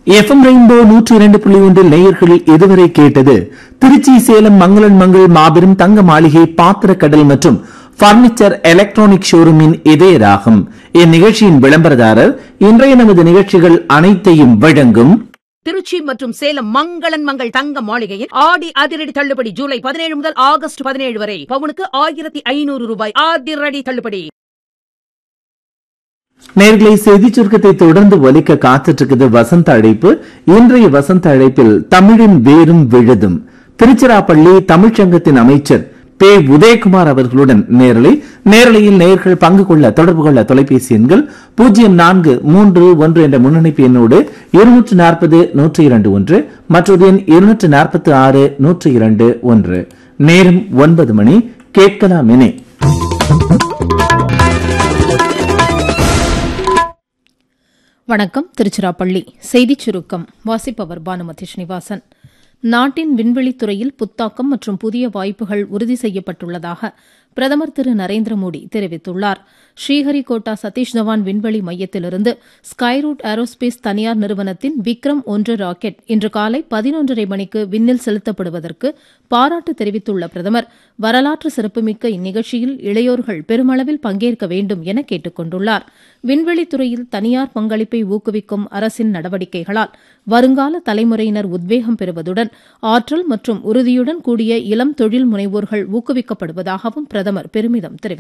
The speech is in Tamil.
எஃப்எம் ரெயின்போ நூற்றி இரண்டு புள்ளி ஒன்றில் நேயர்கள் இதுவரை கேட்டது திருச்சி சேலம் மங்களன் மங்கள் மாபெரும் தங்க மாளிகை பாத்திரக்கடல் மற்றும் பர்னிச்சர் எலக்ட்ரானிக் ஷோரூமின் இதய ராகம் இந்நிகழ்ச்சியின் விளம்பரதாரர் இன்றைய நமது நிகழ்ச்சிகள் அனைத்தையும் வழங்கும் திருச்சி மற்றும் சேலம் மங்களன் மங்கள் தங்க மாளிகையில் ஆடி அதிரடி தள்ளுபடி ஜூலை பதினேழு முதல் ஆகஸ்ட் பதினேழு வரை பவுனுக்கு ஆயிரத்தி ஐநூறு ரூபாய் அதிரடி தள்ளுபடி நேர்களை செய்தி சுருக்கத்தை தொடர்ந்து ஒலிக்க காத்துட்டு இருக்குது வசந்த அழைப்பு இன்றைய வசந்த அழைப்பில் தமிழின் வேரும் விழுதும் திருச்சிராப்பள்ளி தமிழ்ச்சங்கத்தின் அமைச்சர் பே உதயகுமார் அவர்களுடன் நேரலை நேரலையில் நேர்கள் பங்கு கொள்ள தொடர்பு கொள்ள தொலைபேசி எண்கள் பூஜ்ஜியம் நான்கு மூன்று ஒன்று என்ற முன்னணிப்பு எண்ணோடு இருநூற்று நாற்பது நூற்றி இரண்டு ஒன்று மற்றொரு எண் இருநூற்று நாற்பத்தி ஆறு நூற்றி இரண்டு ஒன்று நேரம் ஒன்பது மணி கேட்கலாம் இனி வணக்கம் திருச்சிராப்பள்ளி செய்திச் சுருக்கம் வாசிப்பவர் பானுமதி ஸ்ரீனிவாசன் நாட்டின் விண்வெளித்துறையில் புத்தாக்கம் மற்றும் புதிய வாய்ப்புகள் உறுதி செய்யப்பட்டுள்ளதாக பிரதமர் திரு நரேந்திர மோடி தெரிவித்துள்ளார் ஸ்ரீஹரிகோட்டா சதீஷ் தவான் விண்வெளி மையத்திலிருந்து ஸ்கைரூட் ஏரோஸ்பேஸ் தனியார் நிறுவனத்தின் விக்ரம் ஒன்று ராக்கெட் இன்று காலை பதினொன்றரை மணிக்கு விண்ணில் செலுத்தப்படுவதற்கு பாராட்டு தெரிவித்துள்ள பிரதமர் வரலாற்று சிறப்புமிக்க இந்நிகழ்ச்சியில் இளையோர்கள் பெருமளவில் பங்கேற்க வேண்டும் என கேட்டுக் கொண்டுள்ளார் விண்வெளித்துறையில் தனியார் பங்களிப்பை ஊக்குவிக்கும் அரசின் நடவடிக்கைகளால் வருங்கால தலைமுறையினர் உத்வேகம் பெறுவதுடன் ஆற்றல் மற்றும் உறுதியுடன் கூடிய இளம் தொழில் முனைவோர்கள் ஊக்குவிக்கப்படுவதாகவும் பிரதமர் பெருமிதம் தெரிவித்தார்